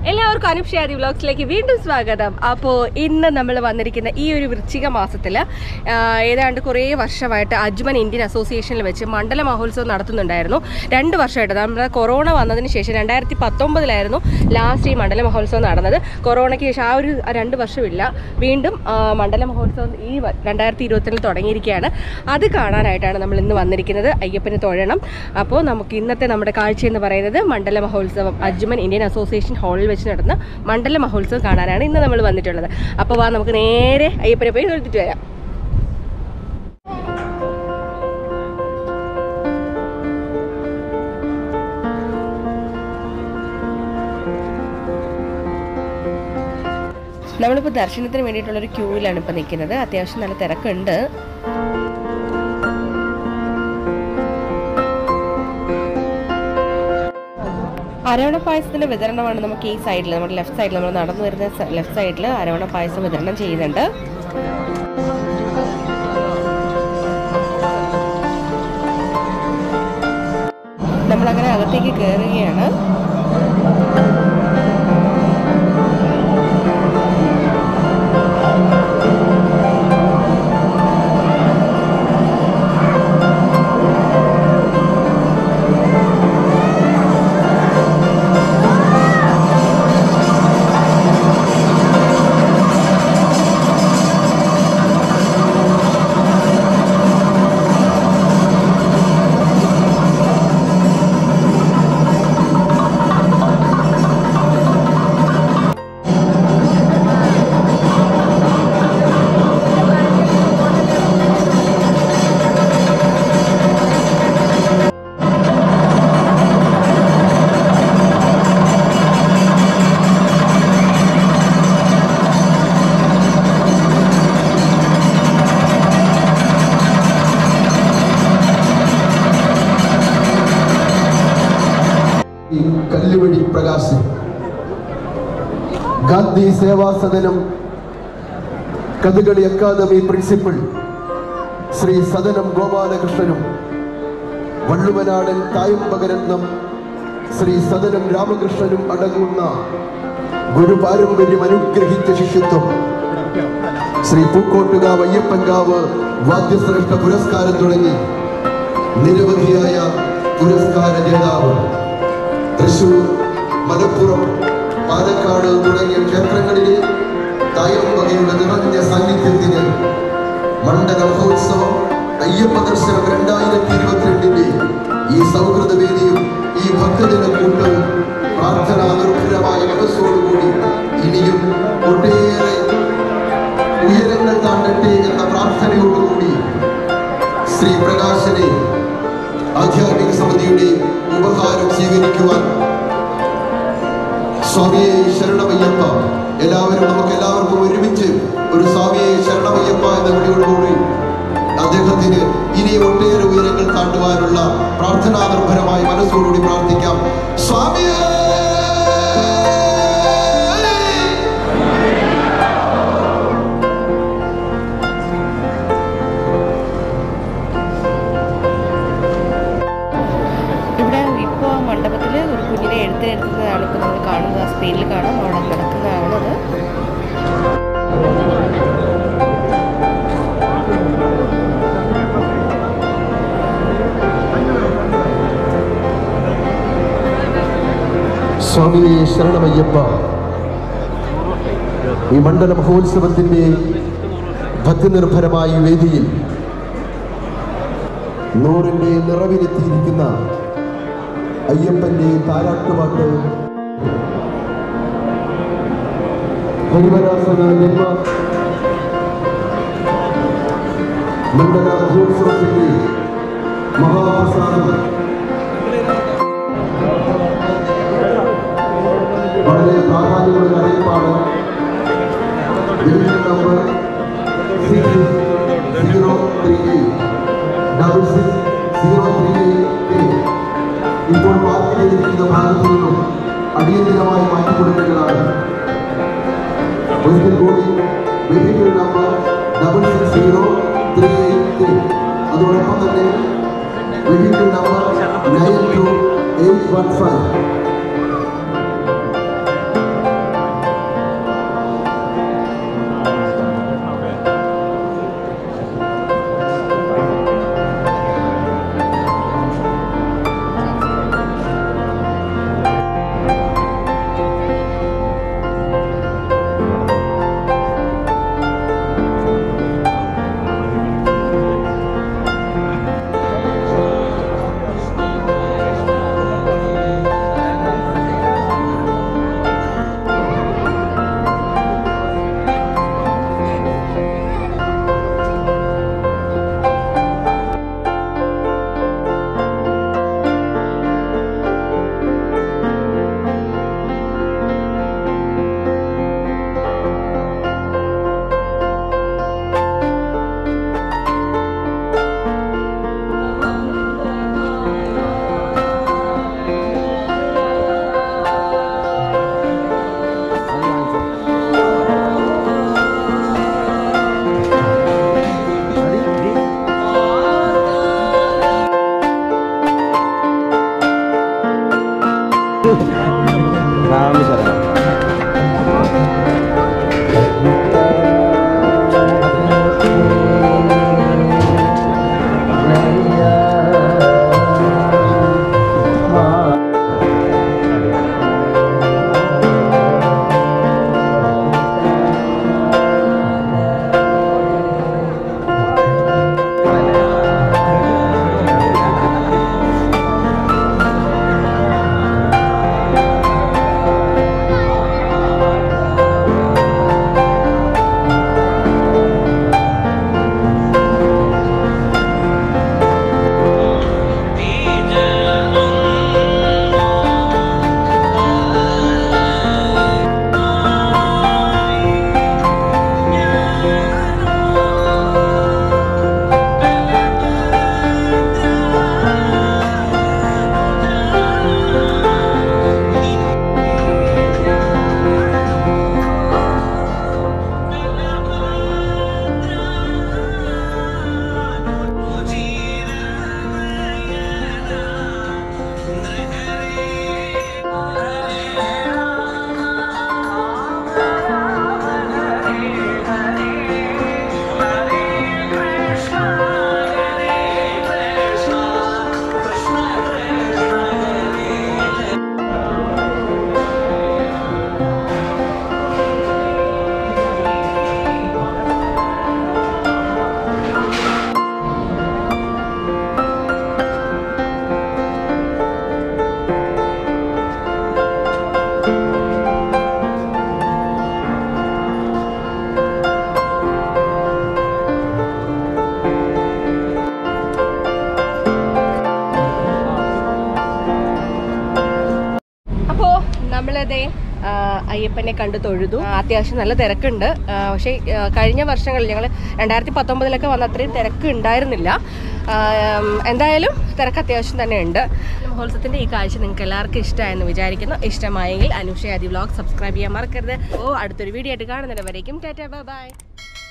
എല്ലാവർക്കും അനുപ്ഷയാദി വ്ലോഗ്സിലേക്ക് വീണ്ടും സ്വാഗതം അപ്പോൾ ഇന്ന് നമ്മൾ വന്നിരിക്കുന്ന ഈ ഒരു വൃശ്ചിക മാസത്തിൽ ഏതാണ്ട് കുറേ വർഷമായിട്ട് അജ്മൻ ഇന്ത്യൻ അസോസിയേഷനിൽ വെച്ച് മണ്ഡല മഹോത്സവം നടത്തുന്നുണ്ടായിരുന്നു രണ്ട് വർഷമായിട്ട് നമ്മുടെ കൊറോണ വന്നതിന് ശേഷം രണ്ടായിരത്തി പത്തൊമ്പതിലായിരുന്നു ലാസ്റ്റ് ഈ മണ്ഡല മഹോത്സവം നടന്നത് കൊറോണയ്ക്ക് ശേഷം ആ ഒരു രണ്ട് വർഷമില്ല വീണ്ടും ആ, മണ്ഡല മഹോത്സവം ഈ വ- രണ്ടായിരത്തി ഇരുപത്തിരണ്ടിൽ തുടങ്ങിയിരിക്കുകയാണ് അത് കാണാനായിട്ടാണ് നമ്മൾ ഇന്ന് വന്നിരിക്കുന്നത് അയ്യപ്പന് തൊഴണം അപ്പോൾ നമുക്ക് ഇന്നത്തെ നമ്മുടെ കാഴ്ച എന്ന് പറയുന്നത് മണ്ഡല മഹോത്സവം അജ്മൻ ഇന്ത്യൻ അസോസിയേഷൻ ഹാളിൽ വെച്ച് നടന്ന മണ്ഡല മഹോത്സവം കാണാനാണ് ഇന്ന് നമ്മൾ വന്നിട്ടുള്ളത് അപ്പോൾ വാ നമുക്ക് നേരെ അയ്യപ്പനെ പോയി തൊഴുത്തിട്ട് വരാം നമ്മളിപ്പോൾ ദർശനത്തിന് വേണ്ടിയിട്ടുള്ളൊരു ക്യൂവിലാണ് ഇപ്പോൾ നിൽക്കുന്നത് അത്യാവശ്യം നല്ല തിരക്കുണ്ട് അരവണ പായസത്തിന്റെ വിതരണമാണ് നമുക്ക് ഈ സൈഡിൽ നമ്മുടെ ലെഫ്റ്റ് സൈഡിൽ നമ്മൾ നടന്നു വരുന്ന ലെഫ്റ്റ് സൈഡിൽ അരവണ പായസം വിതരണം ചെയ്യുന്നുണ്ട് നമ്മളങ്ങനെ അകത്തേക്ക് കയറുകയാണ് ഈ കല്ലുവഴി പ്രകാശ് ഗാന്ധി സേവാ സദനം കഥകളി അക്കാദമി പ്രിൻസിപ്പൽ ശ്രീ സദനം ഗോപാലകൃഷ്ണനും വള്ളുവനാടൻ തായമ്പകരത്നം ശ്രീ സദനം രാമകൃഷ്ണനും അടങ്ങുന്ന ഗുരുപാരമ്പര്യം അനുഗ്രഹിച്ച ശിഷ്യത്വം ശ്രീ പൂക്കോട്ടുകാവ് അയ്യപ്പൻകാവ് വാദ്യശ്രേഷ്ഠ പുരസ്കാരം തുടങ്ങി നിരവധിയായ പുരസ്കാര ജേതാവ് തൃശൂർ മലപ്പുറം പാലക്കാട് തുടങ്ങിയ ക്ഷേത്രങ്ങളിലെ തായമ്പകയുടെ നിറഞ്ഞ സാന്നിധ്യത്തിന് മണ്ഡല മഹോത്സവം അയ്യപ്പ ദർശനം രണ്ടായിരത്തി ഇരുപത്തിരണ്ടിന്റെ ഈ സൗഹൃദ വേദിയും ഈ ഭക്തജന കൂട്ടവും പ്രാർത്ഥനാ നിർഭരമായ മനസ്സോടുകൂടി ഇനിയും ഒട്ടേറെ ഉയരങ്ങൾ താണ്ടട്ടെ എന്ന പ്രാർത്ഥനയോടുകൂടി ശ്രീ പ്രകാശനെ ആധ്യാത്മിക സമിതിയുടെ ഉപഹാരം സ്വീകരിക്കുവാൻ സ്വാമിയെ ശരണമയ്യപ്പ എല്ലാവരും നമുക്ക് എല്ലാവർക്കും ഒരുമിച്ച് ഒരു സ്വാമിയെ ശരണമയ്യപ്പ എന്ന വിളിയോടുകൂടി അദ്ദേഹത്തിന് ഇനി ഒട്ടേറെ ഉയരങ്ങൾ താണ്ടുവാനുള്ള പ്രാർത്ഥനാ നിർഭരമായ മനസ്സോടുകൂടി പ്രാർത്ഥിക്കാം സ്വാമിയേ ഇവിടെ ഇപ്പോൾ മണ്ഡപത്തിൽ ഒരു കുഞ്ഞിനെ എഴുത്തിനെടുക്കുന്നതാണ് ഇപ്പോൾ നമ്മൾ കാണുന്നത് ആ സ്ക്രീനിൽ കാണാം അവിടെ നടക്കുന്നതാണത് സ്വാമിയെ ശരണമയ്യപ്പ ഈ മണ്ഡല മഹോത്സവത്തിന്റെ ഭക്തിനിർഭരമായ ഈ വേദിയിൽ നൂറിന്റെ നിറവിലെത്തിയിരിക്കുന്ന അയ്യപ്പന്റെ താരാട്ടുപാട്ട് ഹരിവരാസന ജന്മ മണ്ഡല മഹോത്സവത്തിന്റെ മഹാപ്രസാദം വളരെ പ്രാധാന്യമുള്ള ഒരു അറിയിപ്പാണ് division number six zero three double six zero three ഇപ്പോൾ പാർക്ക് ചെയ്തിരിക്കുന്ന ഭാഗത്തു നിന്നും അടിയന്തിരമായി മാറ്റിക്കൊടുക്കേണ്ടതാണ് ഒരിക്കൽ കൂടി vehicle number double six zero three eight three അതോടൊപ്പം തന്നെ vehicle number nine two eight one five ഞങ്ങളിതേ ആ, അയ്യപ്പനെ കണ്ടു തൊഴുതു ആ, അത്യാവശ്യം നല്ല തിരക്കുണ്ട് ആ, പക്ഷേ ആ, കഴിഞ്ഞ വർഷങ്ങളിൽ ഞങ്ങൾ രണ്ടായിരത്തി പത്തൊമ്പതിലൊക്കെ വന്ന അത്രയും തിരക്ക് ഉണ്ടായിരുന്നില്ല ആ, ഉം, എന്തായാലും തിരക്ക് അത്യാവശ്യം തന്നെ ഉണ്ട് മഹോത്സവത്തിന്റെ ഈ കാഴ്ച നിങ്ങൾക്ക് എല്ലാവർക്കും ഇഷ്ടമായെന്ന് വിചാരിക്കുന്നു ഇഷ്ടമായെങ്കിൽ അനുഷ ആദി വ്ലോഗ് സബ്സ്ക്രൈബ് ചെയ്യാൻ മറക്കരുത് ഓ അടുത്തൊരു വീഡിയോ ആയിട്ട് കാണുന്നതിന് വരേക്കും ടാറ്റാ ബൈ